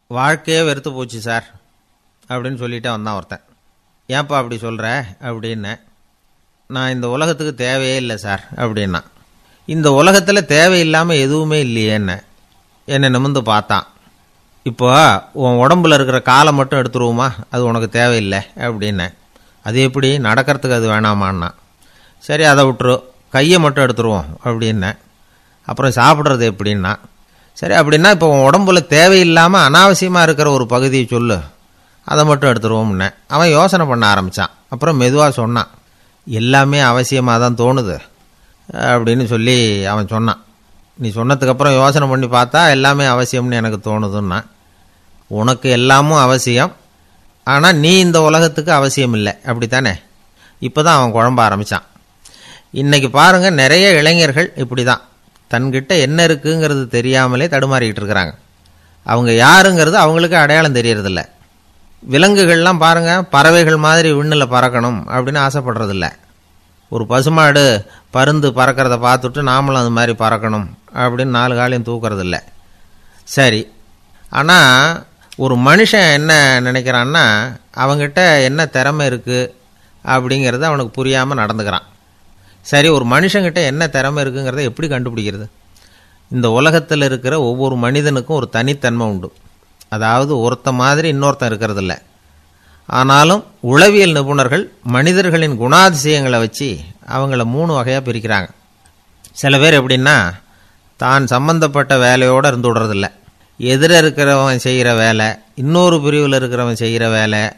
வாழ்க்கையே வெறுத்து போச்சு சார் அப்படின்னு சொல்லிட்டே வந்தான் ஒருத்தன் ஏன்ப்பா அப்படி சொல்கிற அப்படின்னேன் நான் இந்த உலகத்துக்கு தேவையே இல்லை சார் அப்படின்னா இந்த உலகத்தில் தேவையில்லாமல் எதுவுமே இல்லையே என்ன என்னை நிமிந்து பார்த்தான் இப்போ உன் உடம்புல இருக்கிற காலை மட்டும் எடுத்துருவோமா அது உனக்கு தேவையில்லை அப்படின்னேன் அது எப்படி நடக்கிறதுக்கு அது வேணாமான்னா சரி அதை விட்டுரு கையை மட்டும் எடுத்துருவோம் அப்படின்னேன் அப்புறம் சாப்பிட்றது எப்படின்னா சரி அப்படின்னா இப்போ உன் உடம்புல தேவையில்லாமல் அனாவசியமாக இருக்கிற ஒரு பகுதியை சொல்லு அதை மட்டும் எடுத்துருவோம்னேன் அவன் யோசனை பண்ண ஆரம்பித்தான் அப்புறம் மெதுவாக சொன்னான் எல்லாமே அவசியமாக தான் தோணுது அப்படின்னு சொல்லி அவன் சொன்னான் நீ சொன்னதுக்கப்புறம் யோசனை பண்ணி பார்த்தா எல்லாமே அவசியம்னு எனக்கு தோணுதுன்னா உனக்கு எல்லாமும் அவசியம் ஆனால் நீ இந்த உலகத்துக்கு அவசியம் இல்லை அப்படித்தானே இப்போ தான் அவன் குழம்ப ஆரம்பித்தான் இன்றைக்கி பாருங்கள் நிறைய இளைஞர்கள் இப்படி தான் தன்கிட்ட என்ன இருக்குங்கிறது தெரியாமலே தடுமாறிக்கிட்டு இருக்கிறாங்க அவங்க யாருங்கிறது அவங்களுக்கு அடையாளம் தெரியறதில்ல விலங்குகள்லாம் பாருங்கள் பறவைகள் மாதிரி விண்ணில் பறக்கணும் அப்படின்னு ஆசைப்படுறதில்ல ஒரு பசுமாடு பருந்து பறக்கிறத பார்த்துட்டு நாமளும் அது மாதிரி பறக்கணும் அப்படின்னு நாலு காலையும் தூக்கிறதில்ல சரி ஆனால் ஒரு மனுஷன் என்ன நினைக்கிறான்னா அவங்ககிட்ட என்ன திறமை இருக்குது அப்படிங்கிறது அவனுக்கு புரியாமல் நடந்துக்கிறான் சரி ஒரு மனுஷங்கிட்ட என்ன திறமை இருக்குங்கிறத எப்படி கண்டுபிடிக்கிறது இந்த உலகத்தில் இருக்கிற ஒவ்வொரு மனிதனுக்கும் ஒரு தனித்தன்மை உண்டு அதாவது ஒருத்த மாதிரி இன்னொருத்தன் இருக்கிறதில்ல ஆனாலும் உளவியல் நிபுணர்கள் மனிதர்களின் குணாதிசயங்களை வச்சு அவங்கள மூணு வகையாக பிரிக்கிறாங்க சில பேர் எப்படின்னா தான் சம்பந்தப்பட்ட வேலையோடு இருந்து விடுறதில்ல எதிர இருக்கிறவன் செய்கிற வேலை இன்னொரு பிரிவில் இருக்கிறவன் செய்கிற வேலை